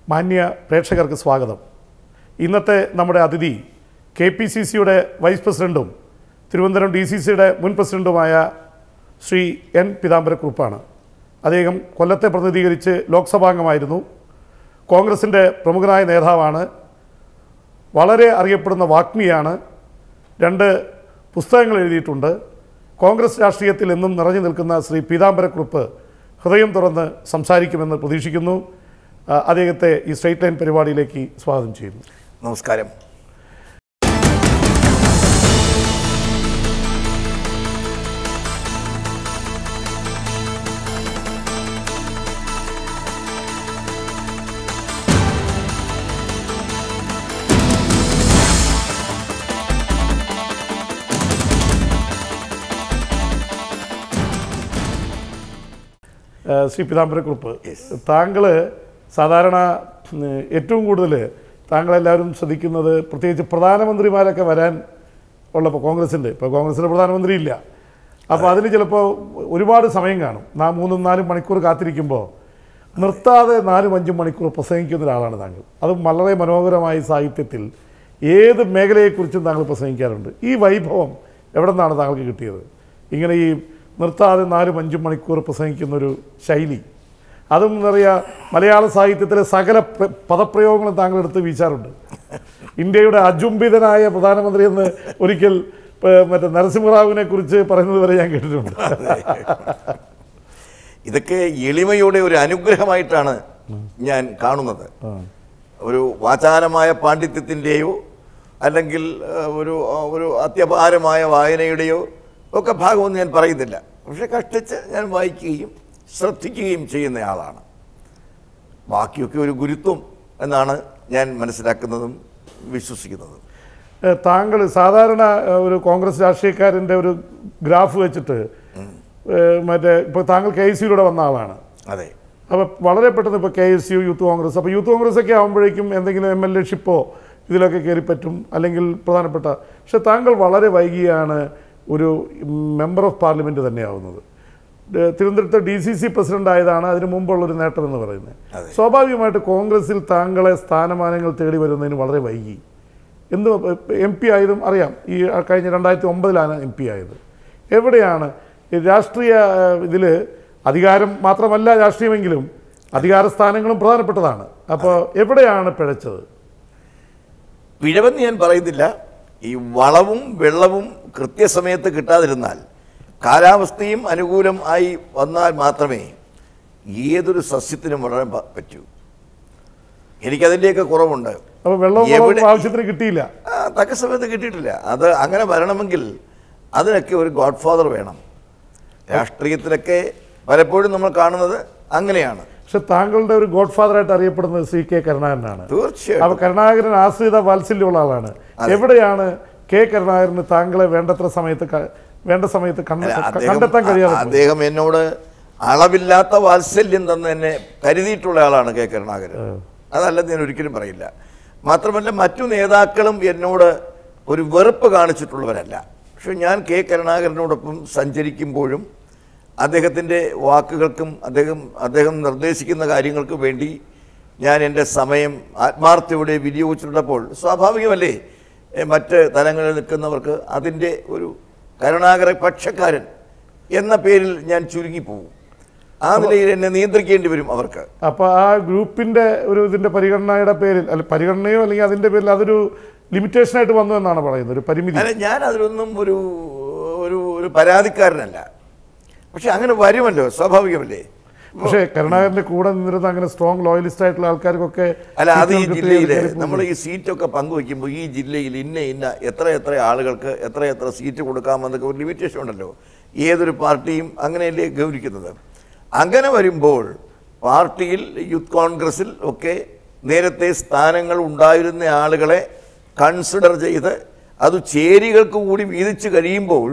മാന്യ പ്രേക്ഷകർക്ക് സ്വാഗതം ഇന്നത്തെ നമ്മുടെ അതിഥി കെ പി സി സിയുടെ വൈസ് പ്രസിഡൻറ്റും തിരുവനന്തപുരം ഡി സി സിയുടെ മുൻ പ്രസിഡൻറ്റുമായ ശ്രീ എൻ പിതാംബരക്കുറുപ്പാണ് അദ്ദേഹം കൊല്ലത്തെ പ്രതിനിധീകരിച്ച് ലോക്സഭാംഗമായിരുന്നു കോൺഗ്രസിൻ്റെ പ്രമുഖനായ നേതാവാണ് വളരെ അറിയപ്പെടുന്ന വാഗ്മിയാണ് രണ്ട് പുസ്തകങ്ങൾ എഴുതിയിട്ടുണ്ട് കോൺഗ്രസ് രാഷ്ട്രീയത്തിൽ എന്നും നിറഞ്ഞു നിൽക്കുന്ന ശ്രീ പീതാംബരക്കുറുപ്പ് ഹൃദയം തുറന്ന് സംസാരിക്കുമെന്ന് പ്രതീക്ഷിക്കുന്നു ആ, അദ്ദേഹത്തെ ഈ സ്ട്രൈറ്റ് ലൈൻ പരിപാടിയിലേക്ക് സ്വാഗതം ചെയ്യുന്നു നമസ്കാരം ആ, ശ്രീ പീതാംബരക്കുറുപ്പ് താങ്കൾ സാധാരണ ഉം, ഏറ്റവും കൂടുതൽ താങ്കളെല്ലാവരും ശ്രദ്ധിക്കുന്നത് പ്രത്യേകിച്ച് പ്രധാനമന്ത്രിമാരൊക്കെ വരാൻ ഉള്ളപ്പോൾ കോൺഗ്രസിൻ്റെ ഇപ്പോൾ കോൺഗ്രസിൻ്റെ പ്രധാനമന്ത്രി ഇല്ല അപ്പോൾ അതിന് ചിലപ്പോൾ ഒരുപാട് സമയം കാണും നാ മൂന്നും നാലും മണിക്കൂർ കാത്തിരിക്കുമ്പോൾ നിർത്താതെ നാലും അഞ്ചും മണിക്കൂർ പ്രസംഗിക്കുന്ന ഒരാളാണ് താങ്കൾ അതും വളരെ മനോഹരമായ സാഹിത്യത്തിൽ ഏത് മേഖലയെക്കുറിച്ചും താങ്കൾ പ്രസംഗിക്കാറുണ്ട് ഈ വൈഭവം എവിടെ നിന്നാണ് താങ്കൾക്ക് കിട്ടിയത് ഇങ്ങനെ ഈ നിർത്താതെ നാലും അഞ്ചും മണിക്കൂർ പ്രസംഗിക്കുന്ന ഒരു ശൈലി അതും എന്താ പറയുക മലയാള സാഹിത്യത്തിലെ സകല പ്ര- പദപ്രയോഗങ്ങളും താങ്കൾ എടുത്ത് വീശാറുണ്ട് ഇന്ത്യയുടെ അജുംബിതനായ പ്രധാനമന്ത്രി എന്ന് ഒരിക്കൽ ഏർ, മറ്റേ നരസിംഹറാവുവിനെ കുറിച്ച് പറയുന്നത് വരെ ഞാൻ കേട്ടിട്ടുണ്ട് ഇതൊക്കെ എളിമയുടെ ഒരു അനുഗ്രഹമായിട്ടാണ് ഞാൻ കാണുന്നത് ഒരു വാചാലമായ പാണ്ഡിത്യത്തിൻ്റെയോ അല്ലെങ്കിൽ ആ, ഒരു ആ, ഒരു അത്യപാരമായ വായനയുടെയോ ഒക്കെ ഭാഗമൊന്നും ഞാൻ പറയുന്നില്ല പക്ഷെ കഷ്ടിച്ച് ഞാൻ വായിക്കുകയും ശ്രദ്ധിക്കുകയും ചെയ്യുന്നയാളാണ് ബാക്കിയൊക്കെ ഒരു ഗുരുത്വം എന്നാണ് ഞാൻ മനസ്സിലാക്കുന്നതും വിശ്വസിക്കുന്നതും ഏർ, താങ്കൾ സാധാരണ ഏർ, ഒരു കോൺഗ്രസ് രാഷ്ട്രീയക്കാരൻ്റെ ഒരു ഗ്രാഫ് വെച്ചിട്ട് ഏർ, മറ്റേ ഇപ്പോൾ താങ്കൾ കെ എസ് യുയിലൂടെ വന്ന ആളാണ് അതെ അപ്പോൾ വളരെ പെട്ടെന്ന് ഇപ്പോൾ K S U Youth Congress അപ്പോൾ യൂത്ത് കോൺഗ്രസ് ഒക്കെ ആകുമ്പോഴേക്കും എന്തെങ്കിലും എം എൽ എ ഷിപ്പോ ഇതിലൊക്കെ കയറി പറ്റും അല്ലെങ്കിൽ പ്രധാനപ്പെട്ട പക്ഷെ താങ്കൾ വളരെ വൈകിയാണ് ഒരു മെമ്പർ ഓഫ് പാർലമെൻറ്റ് തന്നെയാവുന്നത് ഏഹ് തിരുവനന്തപുരത്തെ ഡി സി സി പ്രസിഡന്റ് ആയതാണ് അതിന് മുമ്പുള്ളൊരു നേട്ടം എന്ന് പറയുന്നത് അതെ. സ്വാഭാവികമായിട്ട് കോൺഗ്രസിൽ താങ്കളെ സ്ഥാനമാനങ്ങൾ തേടി വരുന്നതിന് വളരെ വൈകി എന്ത് എം പി ആയതും അറിയാം ഈ കഴിഞ്ഞ രണ്ടായിരത്തി ഒമ്പതിലാണ് എം പി ആയത് എവിടെയാണ് ഈ രാഷ്ട്രീയ ഇതിൽ അധികാരം മാത്രമല്ല രാഷ്ട്രീയമെങ്കിലും അധികാര സ്ഥാനങ്ങളും പ്രധാനപ്പെട്ടതാണ് അപ്പോൾ എവിടെയാണ് പിഴച്ചത് പിഴവെന്ന് ഞാൻ പറയുന്നില്ല ഈ വളവും വെള്ളവും കൃത്യസമയത്ത് കിട്ടാതിരുന്നാൽ കാലാവസ്ഥയും അനുകൂലം ആയി വന്നാൽ മാത്രമേ ഏതൊരു സസ്യത്തിനും വളരാൻ പ- പറ്റൂ എനിക്കതിൻ്റെയൊക്കെ കുറവുണ്ട് അപ്പോൾ വെള്ളവും എവിടെ- വളവും ആവശ്യത്തിന് കിട്ടിയില്ല ആ, തക്ക സമയത്ത് കിട്ടിയിട്ടില്ല അത് അങ്ങനെ വരണമെങ്കിൽ അതിനൊക്കെ ഒരു ഗോഡ് ഫാദർ വേണം രാഷ്ട്രീയത്തിലൊക്കെ പലപ്പോഴും നമ്മൾ കാണുന്നത് അങ്ങനെയാണ് പക്ഷെ താങ്കളുടെ ഒരു ഗോഡ് ഫാദറായിട്ട് അറിയപ്പെടുന്നത് സി കെ കരുണാകരനാണ് തീർച്ചയായിട്ടും അപ്പൊ കരുണാകരൻ ആശ്രിത വാത്സല്യമുള്ള ആളാണ് എവിടെയാണ് കെ കരുണാകരന് താങ്കളെ വേണ്ടത്ര സമയത്ത് ക- വേണ്ട സമയത്ത് കണ്ടെ- അല്ല, അദ്ദേഹം- കണ്ടെത്താൻ കഴിയാതെ പോയി? അദ്ദേഹം എന്നോട് അളവില്ലാത്ത വാത്സല്യം തന്നെ എന്നെ കരുതിയിട്ടുള്ള ആളാണ് കെ കരുണാകരൻ അതല്ലെന്ന് ഞാൻ ഒരിക്കലും പറയില്ല മാത്രമല്ല മറ്റു നേതാക്കളും എന്നോട് ഒരു വെറുപ്പ് കാണിച്ചിട്ടുള്ളവരല്ല പക്ഷെ ഞാൻ കെ കരുണാകരനോടൊപ്പം സഞ്ചരിക്കുമ്പോഴും അദ്ദേഹത്തിൻ്റെ വാക്കുകൾക്കും അദ്ദേഹം അദ്ദേഹം നിർദ്ദേശിക്കുന്ന കാര്യങ്ങൾക്കും വേണ്ടി ഞാൻ എൻ്റെ സമയം ആത്മാർത്ഥയോടെ വിനിയോഗിച്ചിട്ടുള്ളപ്പോൾ സ്വാഭാവികമല്ലേ എ, മറ്റ് തലങ്ങളിൽ നിൽക്കുന്നവർക്ക് അതിൻ്റെ ഒരു കരുണാകര പക്ഷക്കാരൻ എന്ന പേരിൽ ഞാൻ ചുരുങ്ങിപ്പോവും ആ നിലയിൽ എന്നെ നിയന്ത്രിക്കേണ്ടി വരും അവർക്ക് അപ്പൊ ആ ഗ്രൂപ്പിന്റെ ഒരു ഇതിന്റെ പരിഗണനയുടെ പേരിൽ അല്ല പരിഗണനയോ അല്ലെങ്കിൽ അതിന്റെ പേരിൽ അതൊരു ലിമിറ്റേഷൻ ആയിട്ട് വന്നു എന്നാണ് പറയുന്നത് ഒരു പരിമിതി അല്ല ഞാൻ അതിലൊന്നും ഒരു ഒരു ഒരു പരാതിക്കാരനല്ല പക്ഷെ അങ്ങനെ വരുമല്ലോ സ്വാഭാവികമല്ലേ പക്ഷേ കരുണാകരന്റെ കൂടെ നിന്നിരുന്ന അങ്ങനെ സ്ട്രോങ് ലോയലിസ്റ്റ് ആയിട്ടുള്ള ആൾക്കാർക്കൊക്കെ അല്ല അത് ഈ സീറ്റുകൾ കിട്ടി ജില്ലയിൽ കയറി പോകുന്നു. നമ്മൾ ഈ സീറ്റൊക്കെ പങ്കുവയ്ക്കുമ്പോൾ ഈ ജില്ലയിൽ ഇന്ന ഇന്ന എത്ര എത്ര ആളുകൾക്ക് എത്ര എത്ര സീറ്റ് കൊടുക്കാമെന്നൊക്കെ ഒരു ലിമിറ്റേഷൻ ഉണ്ടല്ലോ ഏതൊരു പാർട്ടിയും അങ്ങനെയല്ലേ ഗൗനിക്കുന്നത് അങ്ങനെ വരുമ്പോൾ പാർട്ടിയിൽ യൂത്ത് കോൺഗ്രസിൽ ഒക്കെ നേരത്തെ സ്ഥാനങ്ങൾ ഉണ്ടായിരുന്ന ആളുകളെ കൺസിഡർ ചെയ്ത് അത് ചേരികൾക്ക് കൂടി വീതിച്ച് കഴിയുമ്പോൾ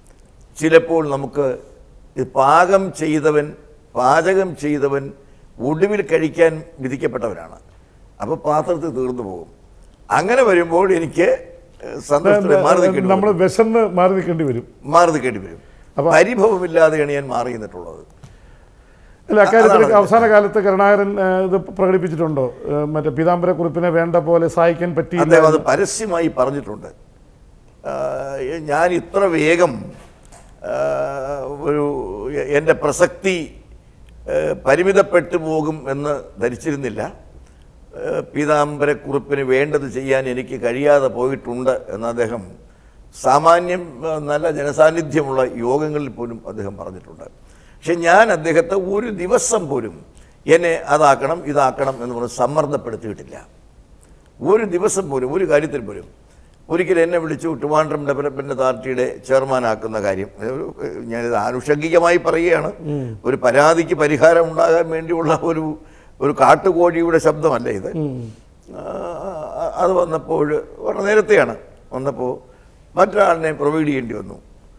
ചിലപ്പോൾ നമുക്ക് ഇത് പാകം ചെയ്തവൻ പാചകം ചെയ്തവൻ ഒടുവിൽ കഴിക്കാൻ വിധിക്കപ്പെട്ടവരാണ് അപ്പോൾ പാത്രത്തിൽ തീർന്നു പോകും അങ്ങനെ വരുമ്പോൾ എനിക്ക് സന്തോഷത്തോടെ മാറി നിൽക്കേണ്ടി നമ്മൾ വരും. വിശന്ന് മാറി നിൽക്കേണ്ടി വരും മാറി നിൽക്കേണ്ടി വരും അപ്പൊ- പരിഭവമില്ലാതെയാണ് ഞാൻ മാറി നിന്നിട്ടുള്ളത് അല്ല അക്കാര്യത്തിൽ അതാണ് അവസാന കാലത്ത് കരുണാകരൻ ആ, ഇത് പ്രകടിപ്പിച്ചിട്ടുണ്ടോ ആ, മറ്റേ പീതാംബര കുറിപ്പിനെ വേണ്ട പോലെ സഹായിക്കാൻ പറ്റിയില്ല അദ്ദേഹം അത് പരസ്യമായി പറഞ്ഞിട്ടുണ്ട് ആ, ഞാൻ ഇത്ര വേഗം ആ, ഒരു എൻ്റെ പ്രസക്തി ആ, പരിമിതപ്പെട്ടു പോകും എന്ന് ധരിച്ചിരുന്നില്ല ആ, പീതാംബരക്കുറിപ്പിന് വേണ്ടത് ചെയ്യാൻ എനിക്ക് കഴിയാതെ പോയിട്ടുണ്ട് എന്ന് അദ്ദേഹം സാമാന്യം ആ, നല്ല ജനസാന്നിധ്യമുള്ള യോഗങ്ങളിൽ പോലും അദ്ദേഹം പറഞ്ഞിട്ടുണ്ട് പക്ഷെ ഞാൻ അദ്ദേഹത്തെ ഒരു ദിവസം പോലും എന്നെ അതാക്കണം ഇതാക്കണം എന്ന് പറഞ്ഞ് സമ്മർദ്ദപ്പെടുത്തിയിട്ടില്ല ഒരു ദിവസം പോലും ഒരു കാര്യത്തിൽ പോലും ഒരിക്കലും എന്നെ വിളിച്ചു ട്രിവാൻഡ്രം ഡെവലപ്മെന്റ് അതോറിറ്റിയുടെ ചെയർമാനാക്കുന്ന കാര്യം ഒരു, ഏഹ്, ഞാനിത് ആനുഷംഗികമായി പറയുകയാണ് ഒരു പരാതിക്ക് പരിഹാരം ഉണ്ടാകാൻ വേണ്ടിയുള്ള ഒരു ഒരു കാട്ടുകോഴിയുടെ ശബ്ദമല്ല ഇത് ആ, അത് വന്നപ്പോൾ വളരെ നേരത്തെയാണ് വന്നപ്പോൾ മറ്റൊരാളിനെ പ്രൊവൈഡ് ചെയ്യേണ്ടി വന്നു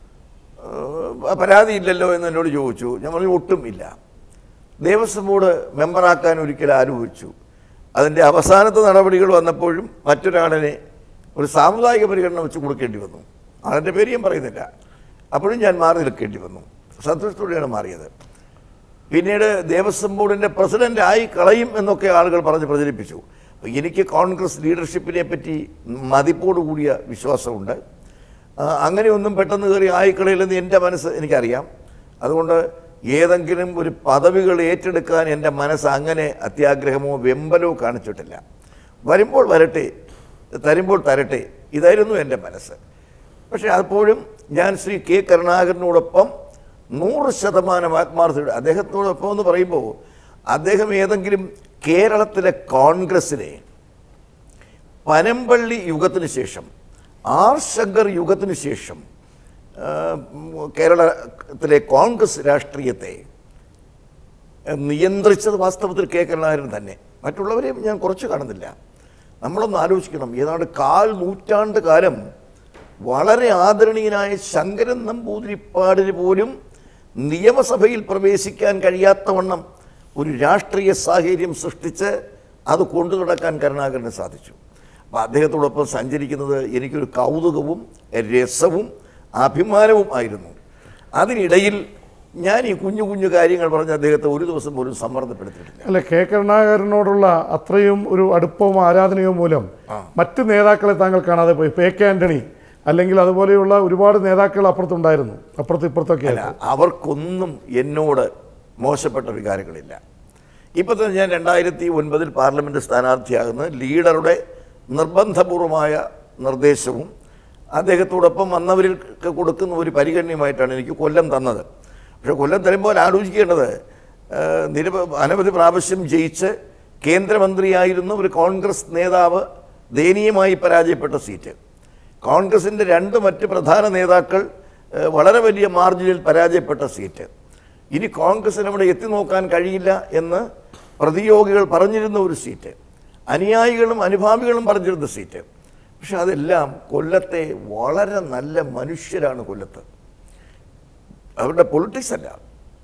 ആ, പരാതിയില്ലല്ലോ എന്ന് എന്നോട് ചോദിച്ചു ഞാൻ പറഞ്ഞു ഒട്ടും ഇല്ല ദേവസ്വം ബോർഡ് മെമ്പറാക്കാൻ ഒരിക്കൽ ആലോചിച്ചു അതിൻ്റെ അവസാനത്തെ നടപടികൾ വന്നപ്പോഴും മറ്റൊരാളിനെ ഒരു സാമുദായിക പരിഗണന വെച്ച് കൊടുക്കേണ്ടി വന്നു അതിൻ്റെ പേര് ഞാൻ പറയുന്നില്ല അപ്പോഴും ഞാൻ മാറി നിൽക്കേണ്ടി വന്നു സന്തോഷത്തോടെയാണ് മാറിയത് പിന്നീട് ദേവസ്വം ബോർഡിൻ്റെ പ്രസിഡന്റ് ആയി കളയും എന്നൊക്കെ ആളുകൾ പറഞ്ഞ് പ്രചരിപ്പിച്ചു അപ്പോൾ എനിക്ക് കോൺഗ്രസ് ലീഡർഷിപ്പിനെ പറ്റി മതിപ്പോടുകൂടിയ വിശ്വാസമുണ്ട് ആ, അങ്ങനെയൊന്നും പെട്ടെന്ന് കയറി ആയിക്കളയില്ലെന്ന് എൻ്റെ മനസ്സ് എനിക്കറിയാം അതുകൊണ്ട് ഏതെങ്കിലും ഒരു പദവികൾ ഏറ്റെടുക്കാൻ എൻ്റെ മനസ്സ് അങ്ങനെ അത്യാഗ്രഹമോ വെമ്പലോ കാണിച്ചിട്ടില്ല വരുമ്പോൾ വരട്ടെ തരുമ്പോൾ തരട്ടെ ഇതായിരുന്നു എൻ്റെ മനസ്സ് പക്ഷേ അപ്പോഴും ഞാൻ ശ്രീ കെ കരുണാകരനോടൊപ്പം നൂറ് ശതമാനം ആത്മാർത്ഥതയുടെ അദ്ദേഹത്തോടൊപ്പം എന്ന് പറയുമ്പോൾ അദ്ദേഹം ഏതെങ്കിലും കേരളത്തിലെ കോൺഗ്രസിനെ പനമ്പള്ളി യുഗത്തിന് ശേഷം ആർ ശങ്കർ യുഗത്തിന് ശേഷം ആ, കേരളത്തിലെ കോൺഗ്രസ് രാഷ്ട്രീയത്തെ നിയന്ത്രിച്ചത് വാസ്തവത്തിൽ കെ കരുണാകരൻ തന്നെ മറ്റുള്ളവരെയും ഞാൻ കുറച്ച് കാണുന്നില്ല നമ്മളൊന്ന് ആലോചിക്കണം ഏതാണ്ട് കാൽ നൂറ്റാണ്ട് കാലം വളരെ ആദരണീയനായ ശങ്കരൻ നമ്പൂതിരിപ്പാടിന് പോലും നിയമസഭയിൽ പ്രവേശിക്കാൻ കഴിയാത്തവണ്ണം ഒരു രാഷ്ട്രീയ സാഹചര്യം സൃഷ്ടിച്ച് അത് കൊണ്ടു നടക്കാൻ കരുണാകരന് സാധിച്ചു അപ്പം അദ്ദേഹത്തോടൊപ്പം സഞ്ചരിക്കുന്നത് എനിക്കൊരു കൗതുകവും രസവും അഭിമാനവും ആയിരുന്നു അതിനിടയിൽ ഞാൻ ഈ കുഞ്ഞു കുഞ്ഞു കാര്യങ്ങൾ പറഞ്ഞ് അദ്ദേഹത്തെ ഒരു ദിവസം പോലും സമ്മർദ്ദപ്പെടുത്തിയിട്ടില്ല അല്ല കെ കരുണാകരനോടുള്ള അത്രയും ഒരു അടുപ്പവും ആരാധനയോ മൂലം മറ്റ് നേതാക്കളെ താങ്കൾ കാണാതെ പോയി പേ കെ ആന്റണി അല്ലെങ്കിൽ അതുപോലെയുള്ള ഒരുപാട് നേതാക്കൾ അപ്പുറത്തുണ്ടായിരുന്നു അപ്പുറത്തും ഇപ്പുറത്തൊക്കെ അല്ല അവർക്കൊന്നും എന്നോട് മോശപ്പെട്ട വികാരങ്ങളില്ല ഇപ്പം തന്നെ ഞാൻ രണ്ടായിരത്തി ഒൻപതിൽ പാർലമെൻറ്റ് സ്ഥാനാർത്ഥിയാകുന്നത് ലീഡറുടെ നിർബന്ധപൂർവമായ നിർദ്ദേശവും അദ്ദേഹത്തോടൊപ്പം വന്നവരിൽ കൊടുക്കുന്ന ഒരു പരിഗണനയുമായിട്ടാണ് എനിക്ക് കൊല്ലം തന്നത് പക്ഷേ കൊല്ലം തരുമ്പോൾ ആലോചിക്കേണ്ടത് ആ, നിരവ അനവധി പ്രാവശ്യം ജയിച്ച് കേന്ദ്രമന്ത്രിയായിരുന്ന ഒരു കോൺഗ്രസ് നേതാവ് ദയനീയമായി പരാജയപ്പെട്ട സീറ്റ് കോൺഗ്രസിൻ്റെ രണ്ട് മറ്റ് പ്രധാന നേതാക്കൾ ഏഹ്, വളരെ വലിയ മാർജിനിൽ പരാജയപ്പെട്ട സീറ്റ് ഇനി കോൺഗ്രസിന് അവിടെ എത്തി നോക്കാൻ കഴിയില്ല എന്ന് പ്രതിയോഗികൾ പറഞ്ഞിരുന്ന ഒരു സീറ്റ് അനുയായികളും അനുഭാവികളും പറഞ്ഞിരുന്ന സീറ്റ് പക്ഷെ അതെല്ലാം കൊല്ലത്തെ വളരെ നല്ല മനുഷ്യരാണ് കൊല്ലത്ത് അവരുടെ പൊളിറ്റിക്സ് അല്ല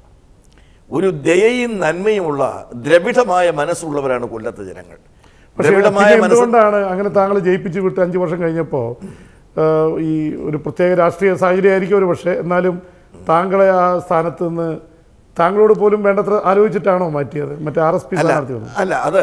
ഒരു ദയയും നന്മയുമുള്ള ദ്രവിഡമായ മനസ്സുള്ളവരാണ് കൊല്ലത്തെ ജനങ്ങൾ പക്ഷേ ദ്രവിഡമായ പിന്നെ മനസ്സ് എന്തുകൊണ്ടാണ് അങ്ങനെ താങ്കൾ ജയിപ്പിച്ച് വിട്ട് അഞ്ച് വർഷം കഴിഞ്ഞപ്പോൾ ഈ ഒരു പ്രത്യേക രാഷ്ട്രീയ സാഹചര്യമായിരിക്കും ഒരു പക്ഷേ എന്നാലും താങ്കളെ ആ സ്ഥാനത്ത് നിന്ന് താങ്കളോട് പോലും വേണ്ടത്ര ആലോചിച്ചിട്ടാണോ മാറ്റിയത് മറ്റേ ആർ എസ് പി അല്ല സ്ഥാനാർത്ഥി വന്നു അല്ല അത്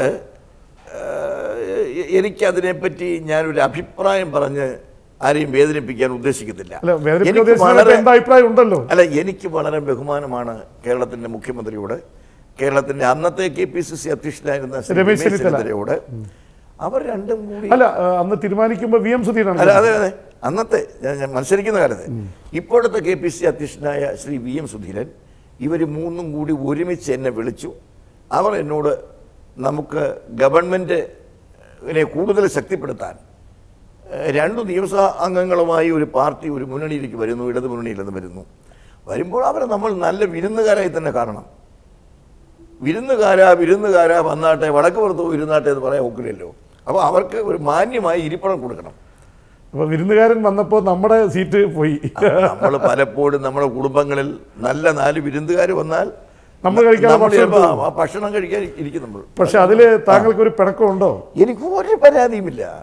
ഏഹ്, എനിക്കതിനെപ്പറ്റി ഞാനൊരു അഭിപ്രായം പറഞ്ഞ് ആരെയും വേദനിപ്പിക്കാൻ ഉദ്ദേശിക്കുന്നില്ല അല്ല വേദനിപ്പിക്കുന്ന എനിക്ക് ഉദ്ദേശിച്ചത് വളരെ എന്താ അഭിപ്രായം ഉണ്ടല്ലോ അല്ല എനിക്ക് വളരെ ബഹുമാനമാണ് കേരളത്തിൻ്റെ മുഖ്യമന്ത്രിയോട് കേരളത്തിൻ്റെ അന്നത്തെ കെ പി സി സി അധ്യക്ഷനായിരുന്ന ശ്രീ രമേശ് രമേശ് ചെന്നിത്തല. ചെന്നിത്തലയോട് അവർ രണ്ടും കൂടി അല്ല ആ, അന്ന് തീരുമാനിക്കുമ്പോൾ വി എം അല്ല സുധീരാണ് അതെ അതെ അന്നത്തെ ഞാൻ ഞാൻ മത്സരിക്കുന്ന കാലത്ത് ഇപ്പോഴത്തെ കെ പി സി അധ്യക്ഷനായ ശ്രീ വി എം സുധീരൻ ഇവർ മൂന്നും കൂടി ഒരുമിച്ച് എന്നെ വിളിച്ചു അവർ എന്നോട് നമുക്ക് ഗവൺമെൻറ്റിനെ കൂടുതൽ ശക്തിപ്പെടുത്താൻ ഏഹ്, രണ്ടു നിയമസഭാ അംഗങ്ങളുമായി ഒരു പാർട്ടി ഒരു മുന്നണിയിലേക്ക് വരുന്നു ഇടതു മുന്നണിയിൽ നിന്ന് വരുന്നു വരുമ്പോൾ അവരെ നമ്മൾ നല്ല വിരുന്നുകാരായി തന്നെ കാണണം വിരുന്നുകാരാ വിരുന്നുകാരാ വന്നാട്ടെ വടക്ക് പുറത്ത് ഇരുന്നാട്ടെ എന്ന് പറയാൻ ഒക്കില്ലല്ലോ അപ്പോൾ അവർക്ക് ഒരു മാന്യമായി ഇരിപ്പിടം കൊടുക്കണം അപ്പൊ വിരുന്നുകാരൻ വന്നപ്പോൾ നമ്മുടെ സീറ്റ് പോയി നമ്മൾ പലപ്പോഴും നമ്മുടെ കുടുംബങ്ങളിൽ നല്ല നാല് വിരുന്നുകാർ വന്നാൽ നമ്മൾ കഴിക്കാതെ നമ്മൾ ഭക്ഷണം ചിലപ്പോൾ ആ ഭക്ഷണം കഴിക്കാൻ ഇരിക്കും നമ്മൾ പക്ഷെ അതില് താങ്കൾക്ക് ഒരു പിണക്കമുണ്ടോ എനിക്ക് ഒരു പരാതിയുമില്ല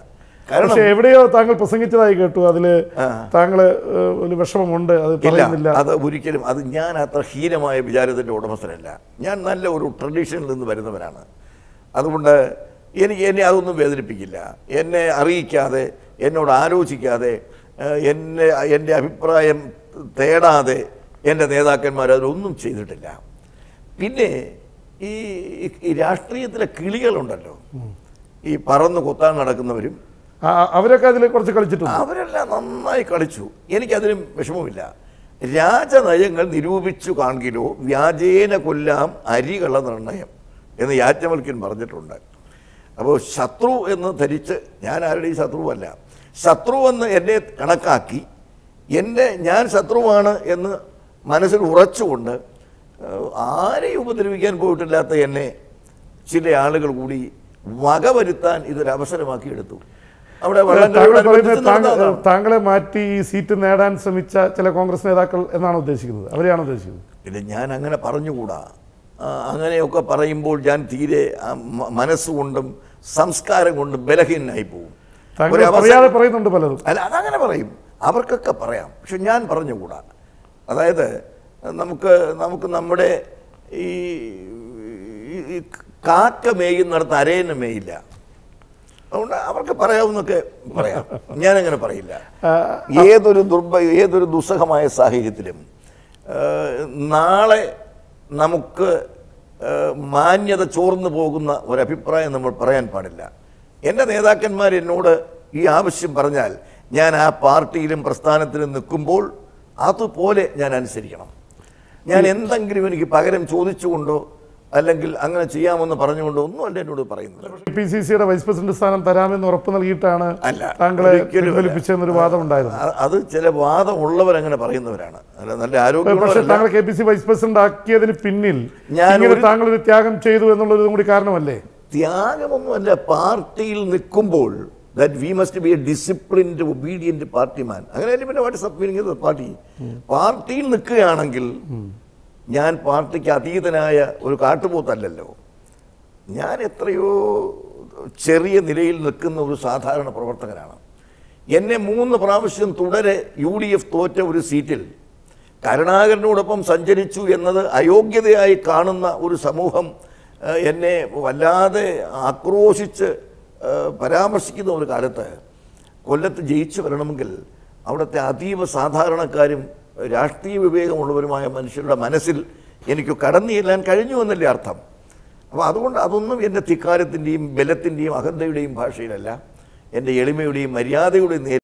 കാരണം പക്ഷെ എവിടെയോ താങ്കൾ പ്രസംഗിച്ചതായി കേട്ടു അതില് ആ. താങ്കള് ഏഹ്, ഒരു വിഷമമുണ്ട് അത് പറയുന്നില്ല ഇല്ല അത് ഒരിക്കലും അത് ഞാൻ അത്ര ഹീനമായ വിചാരത്തിൻ്റെ ഉടമസ്ഥനല്ല ഞാൻ നല്ല ഒരു ട്രഡീഷനിൽ നിന്ന് വരുന്നവനാണ് അതുകൊണ്ട് എനിക്ക് എന്നെ അതൊന്നും വേദനിപ്പിക്കില്ല എന്നെ അറിയിക്കാതെ എന്നോട് ആലോചിക്കാതെ ഏഹ്, എന്നെ എൻ്റെ അഭിപ്രായം തേടാതെ എൻ്റെ നേതാക്കന്മാർ അതിലൊന്നും ചെയ്തിട്ടില്ല പിന്നെ ഈ ഈ രാഷ്ട്രീയത്തിലെ കിളികളുണ്ടല്ലോ ഈ പറന്ന് കൊത്താൻ നടക്കുന്നവരും ആ, ആ, അവരൊക്കെ അതിൽ കുറച്ച് കളിച്ചിട്ടുണ്ട് അവരെല്ലാം നന്നായി കളിച്ചു എനിക്കതിനും വിഷമമില്ല രാജനയങ്ങൾ നിരൂപിച്ചു കാൺകിലോ വ്യാജേന കൊല്ലാം അരികള നിർണയം എന്ന് യാജ്ഞവൽക്കൻ പറഞ്ഞിട്ടുണ്ട് അപ്പോൾ ശത്രു എന്ന് ധരിച്ച് ഞാൻ ആരുടെയും ശത്രുവല്ല ശത്രു എന്ന് എന്നെ കണക്കാക്കി എൻ്റെ ഞാൻ ശത്രുവാണ് എന്ന് മനസ്സിൽ ഉറച്ചുകൊണ്ട് ഏഹ്, ആരെയും ഉപദ്രവിക്കാൻ പോയിട്ടില്ലാത്ത എന്നെ ചില ആളുകൾ കൂടി വകവരുത്താൻ ഇതൊരു അവസരമാക്കി എടുത്തു അവിടെ താങ്കൾ വള്ളംകളിയോട് പറയുന്നത് അനുബന്ധിച്ച് താങ്കൾ നടന്നതാണ്. താങ്കളെ മാറ്റി ഈ സീറ്റ് നേടാൻ ശ്രമിച്ച ചില കോൺഗ്രസ് നേതാക്കൾ എന്നാണ് ഉദ്ദേശിക്കുന്നത് അവരെയാണ് ഉദ്ദേശിക്കുന്നത് പിന്നെ ഞാൻ അങ്ങനെ പറഞ്ഞുകൂടാ ആ, അങ്ങനെയൊക്കെ പറയുമ്പോൾ ഞാൻ തീരെ ആ, മ- മനസ്സുകൊണ്ടും സംസ്കാരം കൊണ്ടും ബലഹീനായി പോകും താങ്കൾ ഒരു അവസരം- പറയാതെ പറയുന്നുണ്ട് പലതും അല്ല അതങ്ങനെ പറയും അവർക്കൊക്കെ പറയാം പക്ഷെ ഞാൻ പറഞ്ഞുകൂടാ അതായത് നമുക്ക് നമുക്ക് നമ്മുടെ ഈ ഈ- ഈ കാക്ക മേയുന്നിടത്ത് അരയന് മേയില്ല അതുകൊണ്ട് അവർക്ക് പറയാവുന്നൊക്കെ പറയാം ഞാനങ്ങനെ പറയില്ല ഏതൊരു ദുർബ ഏതൊരു ദുസ്സഹമായ സാഹചര്യത്തിലും ആ, നാളെ നമുക്ക് ആ, മാന്യത ചോർന്നു പോകുന്ന ഒരഭിപ്രായം നമ്മൾ പറയാൻ പാടില്ല എൻ്റെ നേതാക്കന്മാർ എന്നോട് ഈ ആവശ്യം പറഞ്ഞാൽ ഞാൻ ആ പാർട്ടിയിലും പ്രസ്ഥാനത്തിലും നിൽക്കുമ്പോൾ അതുപോലെ ഞാൻ അനുസരിക്കണം ഞാൻ എന്തെങ്കിലും എനിക്ക് പകരം ചോദിച്ചുകൊണ്ടോ അല്ലെങ്കിൽ അങ്ങനെ ചെയ്യാമെന്ന് പറഞ്ഞുകൊണ്ടോ ഒന്നും അല്ല എന്നോട് പറയുന്നത് പി സി സിയുടെ വൈസ് പ്രസിഡന്റ് സ്ഥാനം തരാമെന്ന് ഉറപ്പ് നൽകിയിട്ടാണ് അല്ല, താങ്കളെ ഒരിക്കലും അല്ല. പിൻവലിപ്പിച്ചെന്നൊരു വാദം ഉണ്ടായിരുന്നു അ- അത് ചില വാദമുള്ളവരങ്ങനെ പറയുന്നവരാണ് അല്ല നല്ല പക്ഷെ ആരോഗ്യമുള്ളവരല്ല താങ്കൾ K P C vice president ആക്കിയതിന് പിന്നിൽ ഞാൻ ഇങ്ങനെ ഒരു- താങ്കൾ ഒരു ത്യാഗം ചെയ്തു എന്നുള്ളതും കൂടി കാരണമല്ലേ ത്യാഗമൊന്നുമല്ല പാർട്ടിയിൽ നിൽക്കുമ്പോൾ that we must be a disciplined obedient party man അങ്ങനെ പിന്നെ വാട്ട് ഇസ് മീനിങ് പാർട്ടി പാർട്ടിയിൽ നിൽക്കുകയാണെങ്കിൽ ഞാൻ പാർട്ടിക്ക് അതീതനായ ഒരു കാട്ടുപോത്തല്ലല്ലോ ഞാൻ എത്രയോ ചെറിയ നിലയിൽ നിൽക്കുന്ന ഒരു സാധാരണ പ്രവർത്തകനാണ് എന്നെ മൂന്ന് പ്രാവശ്യം തുടരെ യു ഡി എഫ് തോറ്റ ഒരു സീറ്റിൽ കരുണാകരനോടൊപ്പം സഞ്ചരിച്ചു എന്നത് അയോഗ്യതയായി കാണുന്ന ഒരു സമൂഹം ഏഹ്, എന്നെ വല്ലാതെ ആക്രോശിച്ച് ഏഹ്, പരാമർശിക്കുന്ന ഒരു കാലത്ത് കൊല്ലത്ത് ജയിച്ചു വരണമെങ്കിൽ അവിടുത്തെ അതീവ സാധാരണക്കാരും രാഷ്ട്രീയ വിവേകമുള്ളവരുമായ മനുഷ്യരുടെ മനസ്സിൽ എനിക്ക് കടന്നു ചെല്ലാൻ കഴിഞ്ഞു എന്നല്ലേ അർത്ഥം അപ്പോൾ അതുകൊണ്ട് അതൊന്നും എൻ്റെ ധിക്കാരത്തിൻ്റെയും ബലത്തിൻ്റെയും അഹന്തയുടെയും ഭാഷയിലല്ല എൻ്റെ എളിമയുടെയും മര്യാദയുടെയും നേരെ